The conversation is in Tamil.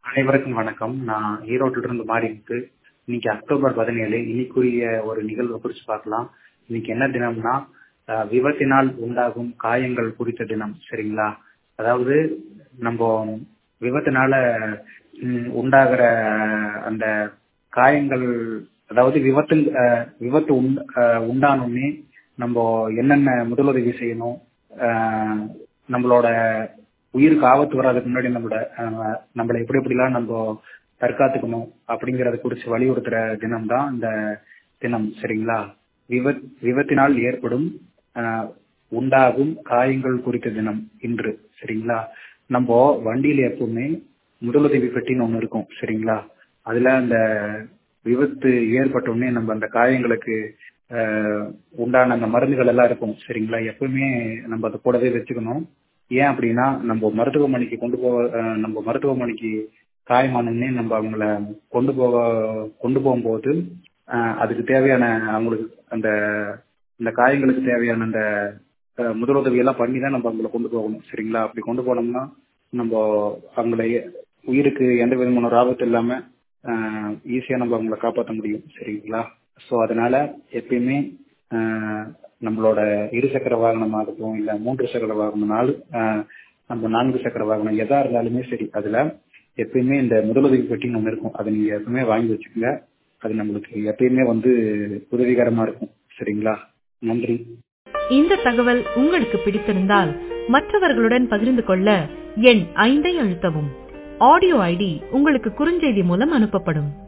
அனைவருக்கும் வணக்கம் நான் ஈரோட்டில இருந்து மாறிமுத்து இன்னைக்கு அக்டோபர் பதினேழு இன்னைக்குரிய ஒரு நிகழ்வை குறித்து பார்க்கலாம் இன்னைக்கு என்ன தினம்னா அஹ், விபத்தினால் உண்டாகும் காயங்கள் குறித்த தினம் சரிங்களா அதாவது நம்ம விபத்தினால ம், உண்டாகிற அந்த காயங்கள் அதாவது விபத்து அஹ், விபத்து உண்- அஹ், உண்டானோடனே நம்ம என்னென்ன முதலுதவி செய்யணும் அஹ், நம்மளோட உயிருக்கு ஆபத்து வராதுக்கு முன்னாடி நம்மளோட அஹ், நம்மளை எப்படி எப்படிலாம் நம்ம தற்காத்துக்கணும் அப்படிங்கறத குறித்து வலியுறுத்துற தினம் தான் இந்த தினம் சரிங்களா விபத் விபத்தினால் ஏற்படும் அஹ், உண்டாகும் காயங்கள் குறித்த தினம் இன்று சரிங்களா நம்ம வண்டியில எப்பவுமே முதலுதவி பெட்டின்னு ஒண்ணு இருக்கும் சரிங்களா அதுல அந்த விபத்து ஏற்பட்ட உடனே நம்ம அந்த காயங்களுக்கு அஹ், உண்டான அந்த மருந்துகள் எல்லாம் இருக்கும் சரிங்களா எப்பவுமே நம்ம அதை கூடவே வச்சுக்கணும் ஏன் அப்படின்னா நம்ம மருத்துவமனைக்கு கொண்டு போக அஹ், நம்ம மருத்துவமனைக்கு காயமானோடனே நம்ம அவங்கள கொண்டு போக கொண்டு போகும்போது அஹ், அதுக்கு தேவையான அவங்களுக்கு அந்த இந்த காயங்களுக்கு தேவையான அந்த அஹ், முதலுதவி எல்லாம் பண்ணி தான் நம்ம அவங்கள கொண்டு போகணும் சரிங்களா அப்படி கொண்டு போனோம்னா நம்ம அவங்கள உயிருக்கு எந்த விதமான ஒரு ஆபத்து இல்லாம ஈஸியா நம்ம அவங்கள காப்பாற்ற முடியும் சரிங்களா ஸோ அதனால எப்பயுமே அஹ், நம்மளோட இருசக்கர வாகனமாகட்டும் இல்ல மூன்று சக்கர வாகனம்னாலும் அஹ், நம்ம நான்கு சக்கர வாகனம் எதா இருந்தாலுமே சரி அதுல எப்பயுமே இந்த முதலுதவி பெட்டின்னு ஒண்ணு இருக்கும் அதை நீங்க எப்பவுமே வாங்கி வச்சுக்கோங்க அது நம்மளுக்கு எப்பயுமே வந்து உதவிகரமா இருக்கும் சரிங்களா நன்றி இந்த தகவல் உங்களுக்கு பிடித்திருந்தால் மற்றவர்களுடன் பகிர்ந்து கொள்ள எண் ஐந்தை அழுத்தவும் ஆடியோ ஐடி உங்களுக்கு குறுஞ்செய்தி மூலம் அனுப்பப்படும்